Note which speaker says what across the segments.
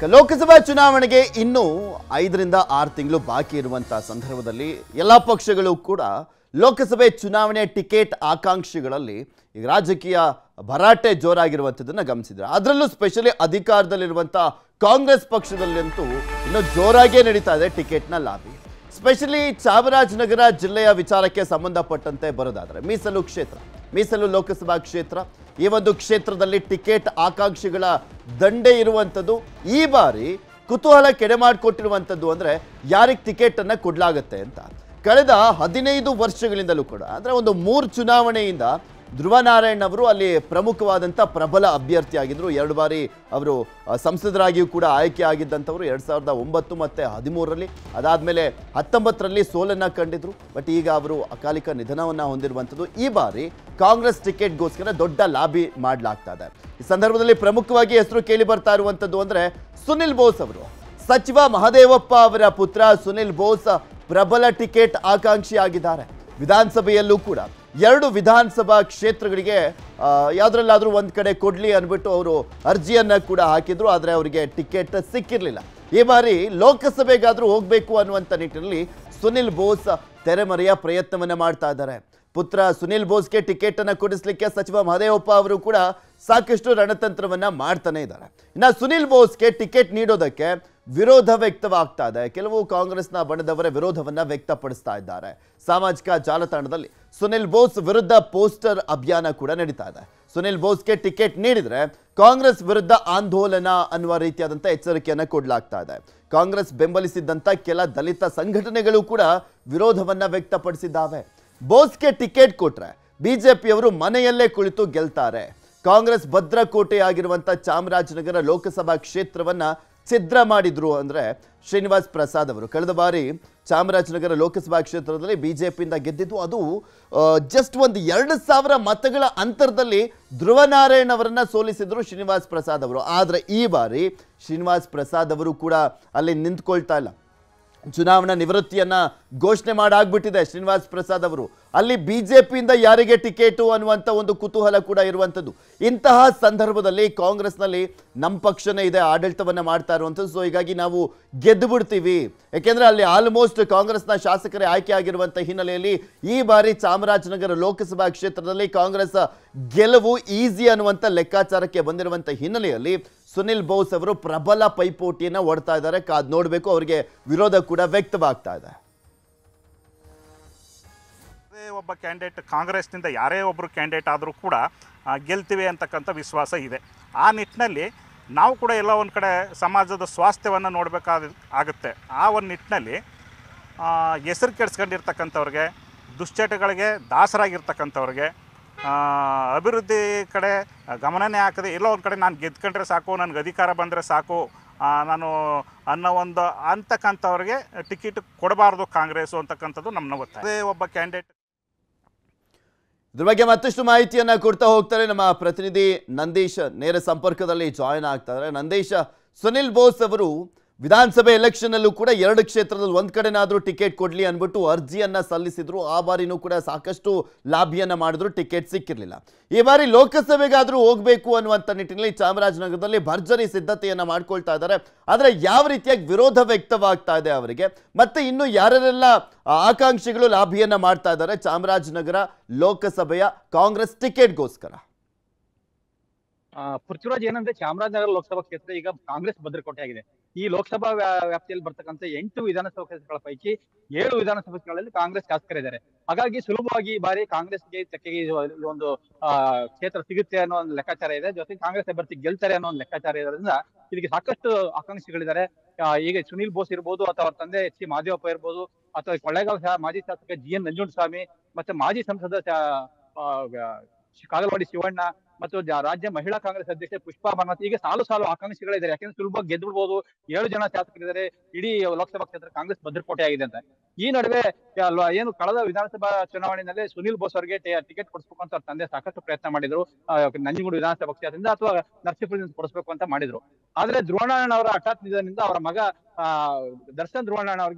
Speaker 1: ಲೋಕಸಭಾ ಚುನಾವಣೆಗೆ ಇನ್ನೂ ಐದರಿಂದ ಆರು ತಿಂಗಳು ಬಾಕಿ ಇರುವಂತಹ ಸಂದರ್ಭದಲ್ಲಿ ಎಲ್ಲ ಪಕ್ಷಗಳು ಕೂಡ ಲೋಕಸಭೆ ಚುನಾವಣೆ ಟಿಕೆಟ್ ಆಕಾಂಕ್ಷಿಗಳಲ್ಲಿ ಈಗ ರಾಜಕೀಯ ಭರಾಟೆ ಜೋರಾಗಿರುವಂಥದ್ದನ್ನು ಗಮನಿಸಿದ್ರೆ ಅದರಲ್ಲೂ ಸ್ಪೆಷಲಿ ಅಧಿಕಾರದಲ್ಲಿರುವಂಥ ಕಾಂಗ್ರೆಸ್ ಪಕ್ಷದಲ್ಲಂತೂ ಇನ್ನೂ ಜೋರಾಗೇ ನಡೀತಾ ಇದೆ ಟಿಕೆಟ್ನ ಲಾಬಿ ಸ್ಪೆಷಲಿ ಚಾಮರಾಜನಗರ ಜಿಲ್ಲೆಯ ವಿಚಾರಕ್ಕೆ ಸಂಬಂಧಪಟ್ಟಂತೆ ಬರೋದಾದ್ರೆ ಮೀಸಲು ಕ್ಷೇತ್ರ ಮೀಸಲು ಲೋಕಸಭಾ ಕ್ಷೇತ್ರ ಈ ಒಂದು ಕ್ಷೇತ್ರದಲ್ಲಿ ಟಿಕೆಟ್ ಆಕಾಂಕ್ಷಿಗಳ ದಂಡೆ ಇರುವಂಥದ್ದು ಈ ಬಾರಿ ಕುತೂಹಲ ಕೆಡೆ ಮಾಡಿಕೊಟ್ಟಿರುವಂಥದ್ದು ಅಂದರೆ ಯಾರಿಗೆ ಟಿಕೆಟ್ ಅನ್ನ ಕೊಡಲಾಗತ್ತೆ ಅಂತ ಕಳೆದ ಹದಿನೈದು ವರ್ಷಗಳಿಂದಲೂ ಕೂಡ ಅಂದರೆ ಒಂದು ಮೂರು ಚುನಾವಣೆಯಿಂದ ಧ್ರುವ ನಾರಾಯಣ್ ಅವರು ಅಲ್ಲಿ ಪ್ರಮುಖವಾದಂಥ ಪ್ರಬಲ ಅಭ್ಯರ್ಥಿಯಾಗಿದ್ದರು ಎರಡು ಬಾರಿ ಅವರು ಆ, ಸಂಸದರಾಗಿಯೂ ಕೂಡ ಆಯ್ಕೆ ಆಗಿದ್ದಂಥವ್ರು ಎರಡು ಸಾವಿರದ ಒಂಬತ್ತು ಮತ್ತು ಹದಿಮೂರರಲ್ಲಿ ಅದಾದಮೇಲೆ ಹತ್ತೊಂಬತ್ತರಲ್ಲಿ ಸೋಲನ್ನು ಕಂಡಿದ್ರು ಬಟ್ ಈಗ ಅವರು ಅಕಾಲಿಕ ನಿಧನವನ್ನು ಹೊಂದಿರುವಂಥದ್ದು ಈ ಬಾರಿ ಕಾಂಗ್ರೆಸ್ ಟಿಕೆಟ್ಗೋಸ್ಕರ ದೊಡ್ಡ ಲಾಬಿ ಮಾಡಲಾಗ್ತಾ ಇದೆ ಈ ಸಂದರ್ಭದಲ್ಲಿ ಪ್ರಮುಖವಾಗಿ ಹೆಸರು ಕೇಳಿ ಬರ್ತಾ ಇರುವಂಥದ್ದು ಅಂದರೆ ಸುನಿಲ್ ಬೋಸ್ ಅವರು ಸಚಿವ ಮಹದೇವಪ್ಪ ಅವರ ಪುತ್ರ ಸುನಿಲ್ ಬೋಸ್ ಪ್ರಬಲ ಟಿಕೆಟ್ ಆಕಾಂಕ್ಷಿ ಆಗಿದ್ದಾರೆ ವಿಧಾನಸಭೆಯಲ್ಲೂ ಕೂಡ ಎರಡು ವಿಧಾನಸಭಾ ಕ್ಷೇತ್ರಗಳಿಗೆ ಆ, ಯಾವ್ದ್ರಲ್ಲಾದ್ರೂ ಒಂದ್ ಕಡೆ ಕೊಡ್ಲಿ ಅಂದ್ಬಿಟ್ಟು ಅವರು ಅರ್ಜಿಯನ್ನ ಕೂಡ ಹಾಕಿದ್ರು ಆದರೆ ಅವರಿಗೆ ಟಿಕೆಟ್ ಸಿಕ್ಕಿರಲಿಲ್ಲ ಈ ಬಾರಿ ಲೋಕಸಭೆಗಾದ್ರೂ ಹೋಗ್ಬೇಕು ಅನ್ನುವಂಥ ನಿಟ್ಟಿನಲ್ಲಿ ಸುನಿಲ್ ಬೋಸ್ ತೆರೆಮರೆಯ ಪ್ರಯತ್ನವನ್ನ ಮಾಡ್ತಾ ಇದ್ದಾರೆ ಪುತ್ರ ಸುನಿಲ್ ಬೋಸ್ಗೆ ಟಿಕೆಟ್ ಅನ್ನ ಕೊಡಿಸ್ಲಿಕ್ಕೆ ಸಚಿವ ಮಹದೇವಪ್ಪ ಅವರು ಕೂಡ ಸಾಕಷ್ಟು ರಣತಂತ್ರವನ್ನ ಮಾಡ್ತಾನೆ ಇದ್ದಾರೆ ಇನ್ನು ಸುನಿಲ್ ಬೋಸ್ಗೆ ಟಿಕೆಟ್ ನೀಡೋದಕ್ಕೆ ವಿರೋಧ ವ್ಯಕ್ತವಾಗ್ತಾ ಇದೆ ಕೆಲವು ಕಾಂಗ್ರೆಸ್ನ ಬಣದವರ ವಿರೋಧವನ್ನ ವ್ಯಕ್ತಪಡಿಸ್ತಾ ಇದ್ದಾರೆ ಸಾಮಾಜಿಕ ಜಾಲತಾಣದಲ್ಲಿ ಸುನಿಲ್ ಬೋಸ್ ವಿರುದ್ಧ ಪೋಸ್ಟರ್ ಅಭಿಯಾನ ಕೂಡ ನಡೀತಾ ಇದೆ ಸುನಿಲ್ ಬೋಸ್ಗೆ ಟಿಕೆಟ್ ನೀಡಿದ್ರೆ ಕಾಂಗ್ರೆಸ್ ವಿರುದ್ಧ ಆಂದೋಲನ ಅನ್ನುವ ರೀತಿಯಾದಂಥ ಎಚ್ಚರಿಕೆಯನ್ನ ಕೊಡಲಾಗ್ತಾ ಇದೆ ಕಾಂಗ್ರೆಸ್ ಬೆಂಬಲಿಸಿದ್ದಂಥ ಕೆಲ ದಲಿತ ಸಂಘಟನೆಗಳು ಕೂಡ ವಿರೋಧವನ್ನ ವ್ಯಕ್ತಪಡಿಸಿದ್ದಾವೆ ಬೋಸ್ಗೆ ಟಿಕೆಟ್ ಕೊಟ್ರೆ ಬಿಜೆಪಿಯವರು ಮನೆಯಲ್ಲೇ ಕುಳಿತು ಗೆಲ್ತಾರೆ ಕಾಂಗ್ರೆಸ್ ಭದ್ರಕೋಟೆಯಾಗಿರುವಂಥ ಚಾಮರಾಜನಗರ ಲೋಕಸಭಾ ಕ್ಷೇತ್ರವನ್ನ ಛಿದ್ರ ಮಾಡಿದ್ರು ಅಂದ್ರೆ ಶ್ರೀನಿವಾಸ್ ಪ್ರಸಾದ್ ಅವರು ಕಳೆದ ಬಾರಿ ಚಾಮರಾಜನಗರ ಲೋಕಸಭಾ ಕ್ಷೇತ್ರದಲ್ಲಿ ಬಿಜೆಪಿಯಿಂದ ಗೆದ್ದಿದ್ದು ಅದು ಜಸ್ಟ್ ಒಂದು ಎರಡು ಸಾವಿರ ಮತಗಳ ಅಂತರದಲ್ಲಿ ಧ್ರುವ ನಾರಾಯಣ್ ಅವರನ್ನ ಸೋಲಿಸಿದ್ರು ಶ್ರೀನಿವಾಸ್ ಪ್ರಸಾದ್ ಅವರು ಆದ್ರೆ ಈ ಬಾರಿ ಶ್ರೀನಿವಾಸ್ ಪ್ರಸಾದ್ ಅವರು ಕೂಡ ಅಲ್ಲಿ ನಿಂತ್ಕೊಳ್ತಾ ಇಲ್ಲ ಚುನಾವಣಾ ನಿವೃತ್ತಿಯನ್ನ ಘೋಷಣೆ ಮಾಡಾಗ್ಬಿಟ್ಟಿದೆ ಶ್ರೀನಿವಾಸ್ ಪ್ರಸಾದ್ ಅವರು ಅಲ್ಲಿ ಬಿಜೆಪಿಯಿಂದ ಯಾರಿಗೆ ಟಿಕೆಟು ಅನ್ನುವಂಥ ಒಂದು ಕುತೂಹಲ ಕೂಡ ಇರುವಂಥದ್ದು ಇಂತಹ ಸಂದರ್ಭದಲ್ಲಿ ಕಾಂಗ್ರೆಸ್ನಲ್ಲಿ ನಮ್ಮ ಪಕ್ಷನೇ ಇದೆ ಆಡಳಿತವನ್ನ ಮಾಡ್ತಾ ಇರುವಂಥದ್ದು ಸೊ ಹೀಗಾಗಿ ನಾವು ಗೆದ್ದು ಬಿಡ್ತೀವಿ ಯಾಕೆಂದ್ರೆ ಅಲ್ಲಿ ಆಲ್ಮೋಸ್ಟ್ ಕಾಂಗ್ರೆಸ್ನ ಶಾಸಕರೇ ಆಯ್ಕೆ ಆಗಿರುವಂಥ ಹಿನ್ನೆಲೆಯಲ್ಲಿ ಈ ಬಾರಿ ಚಾಮರಾಜನಗರ ಲೋಕಸಭಾ ಕ್ಷೇತ್ರದಲ್ಲಿ ಕಾಂಗ್ರೆಸ್ ಗೆಲುವು ಈಸಿ ಅನ್ನುವಂಥ ಲೆಕ್ಕಾಚಾರಕ್ಕೆ ಬಂದಿರುವಂಥ ಹಿನ್ನೆಲೆಯಲ್ಲಿ ಸುನಿಲ್ ಬೋಸ್ ಅವರು ಪ್ರಬಲ ಪೈಪೋಟಿಯನ್ನ ಓಡ್ತಾ ಇದ್ದಾರೆ ಕಾದ್ ನೋಡಬೇಕು ಅವರಿಗೆ ವಿರೋಧ ಕೂಡ ವ್ಯಕ್ತವಾಗ್ತಾ ಇದೆ
Speaker 2: ಯಾವುದೇ ಒಬ್ಬ ಕ್ಯಾಂಡಿಡೇಟ್ ಕಾಂಗ್ರೆಸ್ನಿಂದ ಯಾರೇ ಒಬ್ಬರು ಕ್ಯಾಂಡಿಡೇಟ್ ಆದರೂ ಕೂಡ ಆ, ಗೆಲ್ತೀವಿ ಅಂತಕ್ಕಂಥ ವಿಶ್ವಾಸ ಇದೆ ಆ ನಿಟ್ಟಿನಲ್ಲಿ ನಾವು ಕೂಡ ಎಲ್ಲ ಒಂದು ಕಡೆ ಸಮಾಜದ ಸ್ವಾಸ್ಥ್ಯವನ್ನು ನೋಡಬೇಕಾದ ಆಗುತ್ತೆ ಆ ಒಂದು ನಿಟ್ಟಿನಲ್ಲಿ ಆ, ಹೆಸರು ಕೆಡ್ಸ್ಕೊಂಡಿರ್ತಕ್ಕಂಥವ್ರಿಗೆ ದುಶ್ಚಟಗಳಿಗೆ ದಾಸರಾಗಿರ್ತಕ್ಕಂಥವ್ರಿಗೆ ಆ, ಅಭಿವೃದ್ಧಿ ಕಡೆ ಗಮನನೇ ಹಾಕದೆ ಎಲ್ಲೋ ಒಂದು ಕಡೆ ನಾನು ಗೆದ್ಕೊಂಡ್ರೆ ಸಾಕು ನನಗೆ ಅಧಿಕಾರ ಬಂದರೆ ಸಾಕು ಆ, ನಾನು ಅನ್ನೋ ಒಂದು ಅಂತಕ್ಕಂಥವ್ರಿಗೆ ಟಿಕೆಟ್ ಕೊಡಬಾರ್ದು ಕಾಂಗ್ರೆಸ್ಸು ಅಂತಕ್ಕಂಥದ್ದು ನಮ್ಮ ಒತ್ತಾಯ ಅದೇ ಒಬ್ಬ ಕ್ಯಾಂಡಿಡೇಟ್
Speaker 1: ಇದ್ರ ಬಗ್ಗೆ ಮತ್ತಷ್ಟು ಮಾಹಿತಿಯನ್ನ ಕೊಡ್ತಾ ಹೋಗ್ತಾರೆ ನಮ್ಮ ಪ್ರತಿನಿಧಿ ನಂದೀಶ್ ನೇರ ಸಂಪರ್ಕದಲ್ಲಿ ಜಾಯಿನ್ ಆಗ್ತಾರೆ ನಂದೀಶ್ ಸುನಿಲ್ ಬೋಸ್ ಅವರು ವಿಧಾನಸಭೆ ಎಲೆಕ್ಷನ್ ಅಲ್ಲೂ ಕೂಡ ಎರಡು ಕ್ಷೇತ್ರದಲ್ಲಿ ಒಂದ್ ಕಡೆನಾದ್ರೂ ಟಿಕೆಟ್ ಕೊಡ್ಲಿ ಅನ್ಬಿಟ್ಟು ಅರ್ಜಿಯನ್ನ ಸಲ್ಲಿಸಿದ್ರು ಆ ಬಾರಿನೂ ಕೂಡ ಸಾಕಷ್ಟು ಲಾಭಿಯನ್ನ ಮಾಡಿದ್ರು ಟಿಕೆಟ್ ಸಿಕ್ಕಿರ್ಲಿಲ್ಲ ಈ ಬಾರಿ ಲೋಕಸಭೆಗಾದ್ರೂ ಹೋಗ್ಬೇಕು ಅನ್ನುವಂಥ ನಿಟ್ಟಿನಲ್ಲಿ ಚಾಮರಾಜನಗರದಲ್ಲಿ ಭರ್ಜರಿ ಸಿದ್ಧತೆಯನ್ನ ಮಾಡ್ಕೊಳ್ತಾ ಇದ್ದಾರೆ ಆದ್ರೆ ಯಾವ ರೀತಿಯಾಗಿ ವಿರೋಧ ವ್ಯಕ್ತವಾಗ್ತಾ ಇದೆ ಅವರಿಗೆ ಮತ್ತೆ ಇನ್ನು ಯಾರೆಲ್ಲ ಆ, ಆಕಾಂಕ್ಷಿಗಳು ಲಾಭಿಯನ್ನ ಮಾಡ್ತಾ ಇದ್ದಾರೆ ಚಾಮರಾಜನಗರ ಲೋಕಸಭೆಯ ಕಾಂಗ್ರೆಸ್ ಟಿಕೆಟ್ಗೋಸ್ಕರ
Speaker 3: ಆ, ಪೃಥ್ವಿರಾಜ್ ಏನಂದ್ರೆ ಚಾಮರಾಜನಗರ ಲೋಕಸಭಾ ಕ್ಷೇತ್ರ ಈಗ ಕಾಂಗ್ರೆಸ್ ಭದ್ರಕೋಟೆ ಆಗಿದೆ ಈ ಲೋಕಸಭಾ ವ್ಯಾ- ವ್ಯಾಪ್ತಿಯಲ್ಲಿ ಬರ್ತಕ್ಕಂಥ ಎಂಟು ವಿಧಾನಸಭಾ ಕ್ಷೇತ್ರಗಳ ಪೈಕಿ ಏಳು ವಿಧಾನಸಭಾ ಕ್ಷೇತ್ರಗಳಲ್ಲಿ ಕಾಂಗ್ರೆಸ್ ಶಾಸಕರಿದ್ದಾರೆ ಹಾಗಾಗಿ ಸುಲಭವಾಗಿ ಈ ಬಾರಿ ಕಾಂಗ್ರೆಸ್ಗೆ ತೆಕ್ಕೆಗೆ ಇದು ಒಂದು ಆ, ಕ್ಷೇತ್ರ ಸಿಗುತ್ತೆ ಅನ್ನೋ ಒಂದು ಲೆಕ್ಕಾಚಾರ ಇದೆ ಜೊತೆಗೆ ಕಾಂಗ್ರೆಸ್ ಅಭ್ಯರ್ಥಿ ಗೆಲ್ತಾರೆ ಅನ್ನೋ ಒಂದು ಲೆಕ್ಕಾಚಾರ ಇರೋದ್ರಿಂದ ಇದಕ್ಕೆ ಸಾಕಷ್ಟು ಆಕಾಂಕ್ಷಿಗಳಿದ್ದಾರೆ ಆ, ಈಗ ಸುನೀಲ್ ಬೋಸ್ ಇರ್ಬೋದು ಅಥವಾ ಅವ್ರ ತಂದೆ ಎಚ್ ಸಿ ಮಹದೇವಪ್ಪ ಇರ್ಬೋದು ಅಥವಾ ಕೊಳ್ಳೇಗಾಲ ಶಾ- ಮಾಜಿ ಶಾಸಕ ಜಿ ಎನ್ ನಂಜುಂಡಸ್ವಾಮಿ ಮತ್ತೆ ಮಾಜಿ ಸಂಸದ ಶಾ- ಆ, ವ್ಯ- ಕಾಗಲವಾಡಿ ಶಿವಣ್ಣ ಮತ್ತು ಜ- ರಾಜ್ಯ ಮಹಿಳಾ ಕಾಂಗ್ರೆಸ್ ಅಧ್ಯಕ್ಷೆ ಪುಷ್ಪಾ ಭಾರತ್ ಈಗ ಸಾಲು ಸಾಲು ಆಕಾಂಕ್ಷಿಗಳಿದ್ದಾರೆ ಯಾಕಂದ್ರೆ ಸುಲಭವಾಗಿ ಗೆದ್ದು ಬಿಡ್ಬೋದು ಏಳು ಜನ ಶಾಸಕರಿದ್ದಾರೆ ಇಡೀ ಲೋಕಸಭಾ ಕ್ಷೇತ್ರ ಕಾಂಗ್ರೆಸ್ ಭದ್ರಕೋಟೆ ಆಗಿದೆ ಅಂತ ಈ ನಡುವೆ ಯ- ಲ- ಏನು ಕಳೆದ ವಿಧಾನಸಭಾ ಚುನಾವಣೆಯಲ್ಲಿ ಸುನೀಲ್ ಬೋಸ್ ಅವರಿಗೆ ಟಿಕೆಟ್ ಕೊಡಿಸ್ಬೇಕು ಅಂತ ಅವ್ರ ತಂದೆ ಸಾಕಷ್ಟು ಪ್ರಯತ್ನ ಮಾಡಿದ್ರು ಆ, ನಂಜನಗೂಡು ವಿಧಾನಸಭಾ ಕ್ಷೇತ್ರದಿಂದ ಅಥವಾ ನರಸೀಪುರದಿಂದ ಕೊಡಿಸ್ಬೇಕು ಅಂತ ಮಾಡಿದ್ರು ಆದ್ರೆ ಧ್ರುವನಾರಾಯಣ ಅವರ ಹಠಾತ್ ನಿಧನದಿಂದ ಅವರ ಮಗ ಆ, ದರ್ಶನ್ ಧ್ರುವನಾರಾಯಣ ಅವರಿಗೆ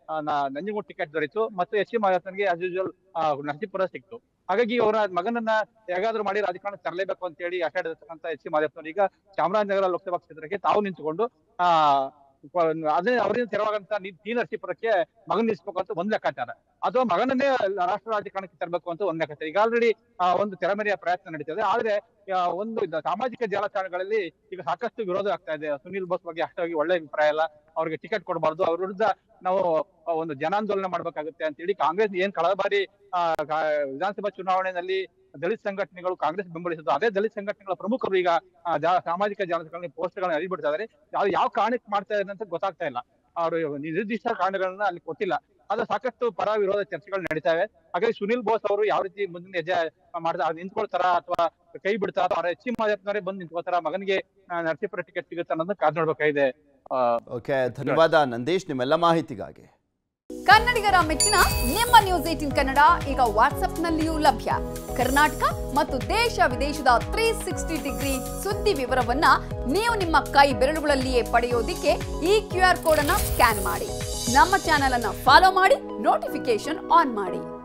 Speaker 3: ಆ, ನ- ನಂಜನಗೂಡು ಟಿಕೆಟ್ ದೊರೆಯಿತು ಮತ್ತು ಎಚ್ ಸಿ ಮಾಯಾವತನ್ಗೆ ಆಸ್ ಯೂಶುವಲ್ ನರಸೀಪುರ ಸಿಕ್ತು ಹಾಗಾಗಿ ಅವರ ಮಗನನ್ನ ಹೇಗಾದ್ರೂ ಮಾಡಿ ರಾಜಕಾರಣ ತರಲೇಬೇಕು ಅಂತ ಹೇಳಿ ಆಟಾಡಿರ್ತಕ್ಕಂಥ ಎಚ್ ಸಿ ಮಾದೇವಪ್ಪನವರು ಈಗ ಚಾಮರಾಜನಗರ ಲೋಕಸಭಾ ಕ್ಷೇತ್ರಕ್ಕೆ ತಾವು ನಿಂತುಕೊಂಡು ಆ ಪ- ಅದೇ ಅವರಿಂದ ತೆರವಾಗಂತ ಟಿ ನರಸೀಪುರಕ್ಕೆ ಮಗನ್ ನಿಲ್ಲಿಸ್ಬೇಕು ಅಂತ ಒಂದ್ ಲೆಕ್ಕಾಚಾರ ಅಥವಾ ಮಗನನ್ನೇ ರಾಷ್ಟ್ರ ರಾಜಕಾರಣಕ್ಕೆ ತರಬೇಕು ಅಂತ ಒಂದ್ ಲೆಕ್ಕಾಚಾರ ಈಗ ಆಲ್ರೆಡಿ ಒಂದು ತೆರೆಮರೆಯ ಪ್ರಯತ್ನ ನಡೀತದೆ ಆದ್ರೆ ಆ, ಒಂದು ಇದ- ಸಾಮಾಜಿಕ ಜಾಲತಾಣಗಳಲ್ಲಿ ಈಗ ಸಾಕಷ್ಟು ವಿರೋಧ ಆಗ್ತಾ ಇದೆ ಸುನಿಲ್ ಬೋಸ್ ಬಗ್ಗೆ ಅಷ್ಟಾಗಿ ಒಳ್ಳೆ ಅಭಿಪ್ರಾಯ ಇಲ್ಲ ಅವ್ರಿಗೆ ಟಿಕೆಟ್ ಕೊಡಬಾರ್ದು ಅವ್ರ ವಿರುದ್ಧ ನಾವು ಆ, ಒಂದು ಜನಾಂದೋಲನ ಮಾಡ್ಬೇಕಾಗುತ್ತೆ ಅಂತ ಹೇಳಿ ಕಾಂಗ್ರೆಸ್ ಏನ್ ಕಳೆದ ಬಾರಿ ಆ, ಕಾ- ವಿಧಾನಸಭಾ ಚುನಾವಣೆಯಲ್ಲಿ ದಲಿತ ಸಂಘಟನೆಗಳು ಕಾಂಗ್ರೆಸ್ ಬೆಂಬಲಿಸಿದ್ದು ಅದೇ ದಲಿತ ಸಂಘಟನೆಗಳ ಪ್ರಮುಖರು ಈಗ ಆ, ಜಾ- ಸಾಮಾಜಿಕ ಜಾಲತಾಣಗಳಲ್ಲಿ ಪೋಸ್ಟ್ ಗಳನ್ನ ಹರಿಬಿಡ್ತಾ ಇದಾರೆ ಅದು ಯಾವ ಕಾರಣಕ್ಕೆ ಮಾಡ್ತಾ ಇದ್ದಾರೆ ಅಂತ ಗೊತ್ತಾಗ್ತಾ ಇಲ್ಲ ಅವರು ನಿರ್ದಿಷ್ಟ ಕಾರಣಗಳನ್ನ ಅಲ್ಲಿ ಕೊಟ್ಟಿಲ್ಲ ಆದ್ರೆ ಸಾಕಷ್ಟು ಪರ ವಿರೋಧ ಚರ್ಚೆಗಳು ನಡೀತಾವೆ ಹಾಗಾಗಿ ಸುನಿಲ್ ಬೋಸ್ ಅವರು ಯಾವ ರೀತಿ ಮುಂದಿನ ಹೆಜ್ಜೆ ಮಾಡ್ತಾ ಅದು ನಿಂತ್ಕೊಳ್ತಾರ ಅಥವಾ ಕೈ ಬಿಡ್ತಾರ ಅಥವಾ ಎಚ್ ಸಿ ಮಾದೇವನವರೇ ಬಂದು ನಿಂತ್ಕೊಳ್ತಾರ ಮಗನಿಗೆ ಆ, ನರಸೀಪುರ ಟಿಕೆಟ್ ಸಿಗುತ್ತೆ ಅನ್ನೋದನ್ನ ಕಾದ್ ನೋಡ್ಬೇಕಾಗಿದೆ ಆ,
Speaker 1: ಓಕೆ ಧನ್ಯವಾದ ನಂದೀಶ್ ನಿಮ್ಮೆಲ್ಲ ಮಾಹಿತಿಗಾಗಿ
Speaker 4: ಕನ್ನಡಿಗರ ಮೆಚ್ಚಿನ ನಿಮ್ಮ ನ್ಯೂಸ್ ಏಟಿನ್ ಕನ್ನಡ ಈಗ ವಾಟ್ಸ್ಆಪ್ನಲ್ಲಿಯೂ ಲಭ್ಯ ಕರ್ನಾಟಕ ಮತ್ತು ದೇಶ ವಿದೇಶದ ತ್ರೀ ಸಿಕ್ಸ್ಟಿ ಡಿಗ್ರಿ ಸುದ್ದಿ ವಿವರವನ್ನ ನೀವು ನಿಮ್ಮ ಕೈ ಬೆರಳುಗಳಲ್ಲಿಯೇ ಪಡೆಯೋದಿಕ್ಕೆ ಈ ಕ್ಯೂ ಆರ್ ಕೋಡ್ ಅನ್ನ ಸ್ಕ್ಯಾನ್ ಮಾಡಿ ನಮ್ಮ ಚಾನೆಲ್ ಅನ್ನ ಫಾಲೋ ಮಾಡಿ ನೋಟಿಫಿಕೇಶನ್ ಆನ್ ಮಾಡಿ